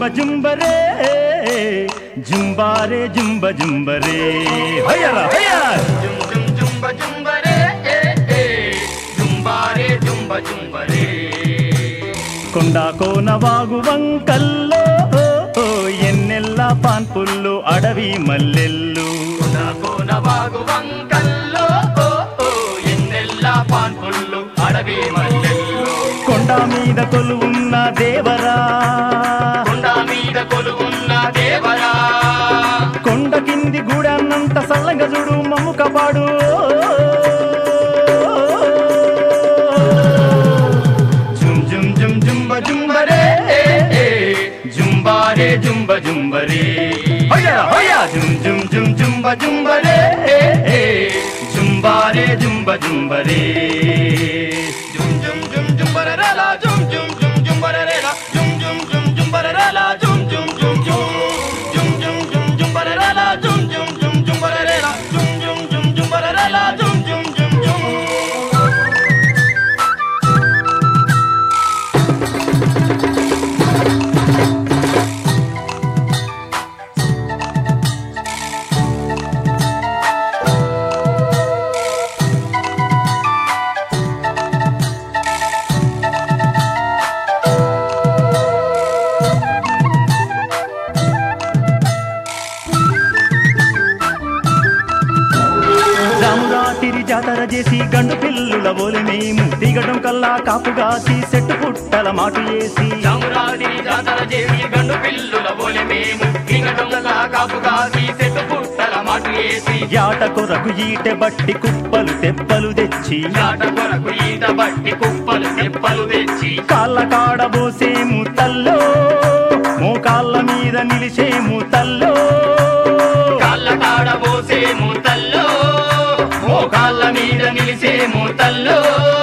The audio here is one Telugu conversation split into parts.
జుంబరే జుంబారే జుంబ జుంబరే హయ్యరా హయ్యా జుమ్ జుమ్ జుంబ జుంబరే ఏ, ఏ. జుంబారే జుంబ జుంబరే కొండా కోన వాగు వంకల్లో ఓ, ఎన్నెల్ల పాన్పుల్లు అడవి మల్లెల్లు కోన వాగు వంకల్లో ఓ, ఓ, ఎన్నెల్ల పాన్పుల్లు అడవి మల్లెల్లు కొండ మీద కొలువున్న దేవరా కొండ మీద కొలువున్న దేవరా కొండ కింది గూడన్నంత సల్లంగా చూడు మమ్ము కపాడు జుమ్ జుమ్ జుమ్ జుంబ జుంబరే జుంబారే జుంబ జుంబరే హయ్యా హయ్యా జుమ్ జుమ్ జుమ్ జుంబ జుంబరే జుంబారే జుంబ జుంబరే జుమ్ జుమ్ జుమ్ జుంబరరేలా జుమ్ జుమ్ జుమ్ జుంబరరేలా జుమ్ జుమ్ జుమ్ జుంబరరేలా జుమ్ జుమ్ జుమ్ జుమ్ జుమ్ జుమ్ జుమ్ జుంబరరేలా జుమ్ జుమ్ జుమ్ జుంబరరేలా జుమ్ జుమ్ జుమ్ జుంబరరేలా జుమ్ జుమ్ జుమ్ జుమ్ రామురాతిరి జాతర చేసి గండు పిల్లుల ఓలి మేము దిగడం కల్లా కాపుగాసి సెట్టు పుట్టల మాటు వేసి రామురాది జాతర చేసి గండు పిల్లుల బోలె మేము ఇంగటంలా కాపుగా తీసెట్టు పుట్టల మాటు వేసి యాట కొరకు ఈటె బట్టి కుప్పలు తెప్పలు తెచ్చి చాట కొరకు ఈత బట్టి కుప్పలు తెప్పలు తెచ్చి కాళ్ళ కాడబోసేము తల్లో మోకాళ్ళ మీద నిలిచేము తల్లో కాళ్ళ కాడ పోసే మూతల్లో మోకాళ్ళ మీద నిలిసే మూతల్లో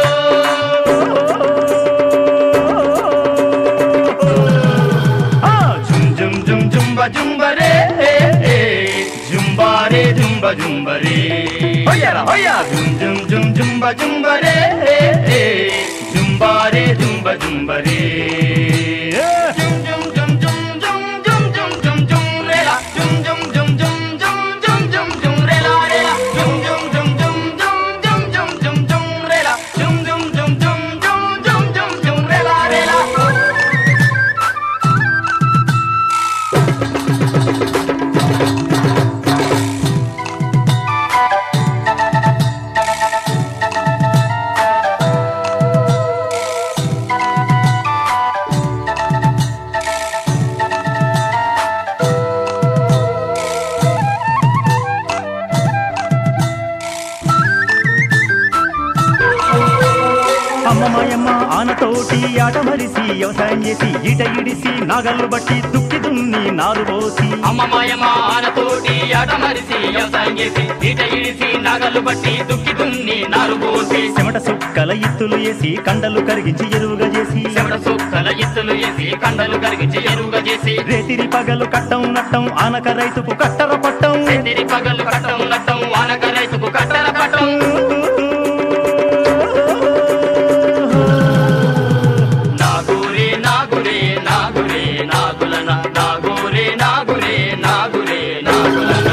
ఆ, జుమ్ జుమ్ జుమ్ జుంబ జుంబరే జుంబారే జుంబ జుంబరే హొయ్యరా హొయ్యా జుమ్ జుమ్ జుమ్ జుంబ జుంబరే జుంబారే జుంబ జుంబరే జుమ్ జుమ్ జుమ్ జుమ్ జుమ్ జుమ్ జుమ్ జుమ్ జుమ్ రేలా జుమ్ జుమ్ జుమ్ జుమ్ జుమ్ జుమ్ జుమ్ జుమ్ రేలా రేలా జుమ్ జుమ్ జుమ్ జుమ్ జుమ్ జుమ్ జుమ్ జుమ్ జుమ్ రేలా జుమ్ జుమ్ జుమ్ జుమ్ జుమ్ జుమ్ జుమ్ జుమ్ రేలా రేలా అమ్మ మాయమ్మ ఆనతోటి ఆట మరిసి వ్యవసాయం చేసి ఈట ఇడిసి నాగళ్ళు బట్టి దుక్కి దున్ని నారు పోసి అమ్మ మాయమ్మ ఆనతోటి ఆట మరిసి వ్యవసాయం చేసి ఈట ఇడిసి నాగలు బట్టి దుక్కి దున్ని నారు పోసి చెమట సుక్కల ఇత్తులు వేసి కండలు కరిగించి ఎరువుగా చేసి చెమట సుక్కల ఇత్తులు వేసి కండలు కరిగించి ఎరువుగా చేసి రేతిరి పగలు కట్టం నట్టం ఆనక రైతుకు కట్టర పట్టం తిరిగి పగలు కట్టం నట్టం వానక రైతుకు కట్టర పట్టం నాగురే నాగురే నాగురే నాగులన నాగురే నాగురే నాగురే నాగులన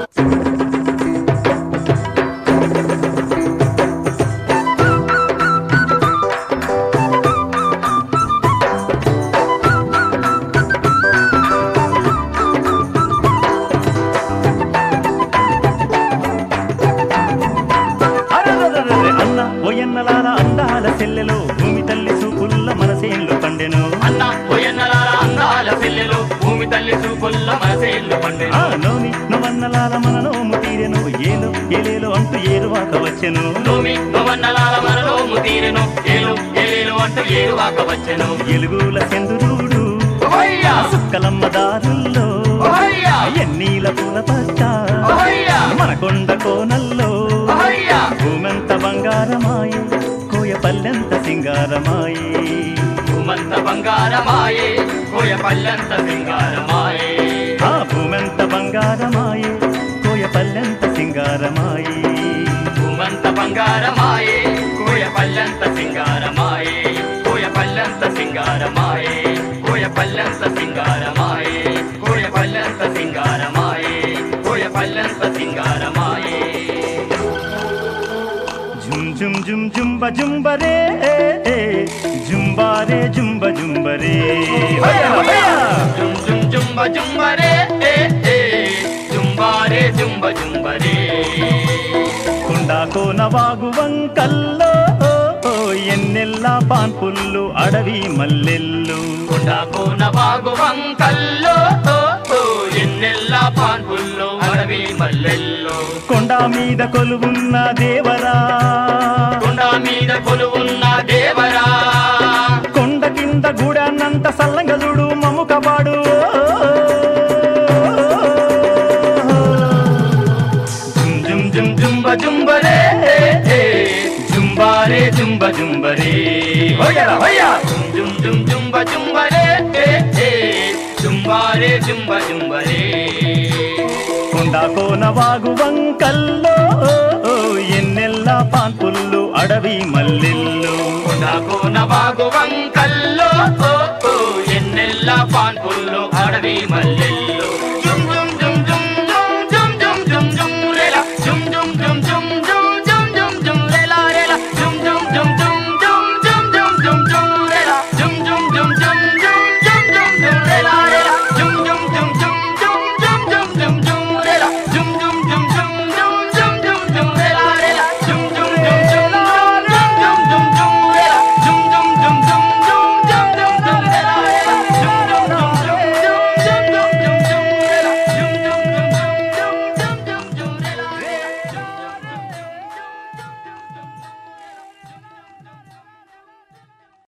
అరెరెరెరె అన్న ఓయన్నలాల అందాల సెల్లెలో భూమి తల్లి సూపుల్ల మనసేన్లు పండెను అన్న పోయన్నలాల అందాల పిల్లలు భూమి తల్లి చూపుల్ల మనసేళ్ళు పండే ఆ నోమి నువ్వన్నలాల మన నోము తీరెను ఏలు ఏలేలు అంటూ ఏరువాక వచ్చెను నోమి నవన్నలాల మనలోము తీరెను ఏలు ఏలేలు అంటూ ఏరువాక వచ్చెను ఎలుగుల సెందురుడు ఓయ్యా సుక్కలమ్మ దారుల్లో ఓయ్యా ఎన్నీల పూల పట్ట ఓయ్యా మన కొండ కోనల్లో ఓయ్యా భూమెంత బంగారమాయి కోయ పల్లెంత సింగారమాయి భూమంత బంగారమాయే కోయ పల్లెంత సింగారమాయే ఆ భూమెంత బంగారమాయి కోయ పల్లెంత సింగారమాయి భూమంత బంగారమాయే కోయ పల్లెంత సింగారమాయే కోయ పల్లెంత సింగారమాయే కోయ పల్లెంత సింగారమాయే జుంబ జుంబరే జుంబారే జుంబ జుంబరే హోయా, హోయా. జుమ్ జుమ్ జుంబ జుంబరే ఏ, ఏ, జుంబారే జుంబ జుంబరే కుండా కోన వాగు వంకల్లో ఎన్నెల్ల పాన్పుల్లు అడవి మల్లెల్లు కొండ కోన బాగు వంకల్లో ఓ, ఓ, ఎన్నెల్ల పాన్పుల్లో అడవి మల్లెల్లో కొండ మీద కొలువున్న దేవరా కొండ మీద కొలువున్న దేవరా కొండ కింద గూడాన్నంత సల్లంగా చూడు మమ్ము కబాడు జుమ్ జుమ్ జుమ్ జుంబ జుంబరే ఏ, ఏ, జుంబారే జుంబ జుంబరే హోయరా హోయా జుమ్ జుమ్ జుమ్ జుంబ జుంబరే ఏ, ఏ, జుంబారే జుంబ జుంబరే కొండ కోన వాగు వంకల్లో ఎన్నెల్ల పాన్పుల్లు అడవి మల్లెల్లు కొండ కోన బాగు వంకల్లో ఓ, ఓ, ఎన్నెల్ల పాన్పుల్లో అడవి మల్లెల్లో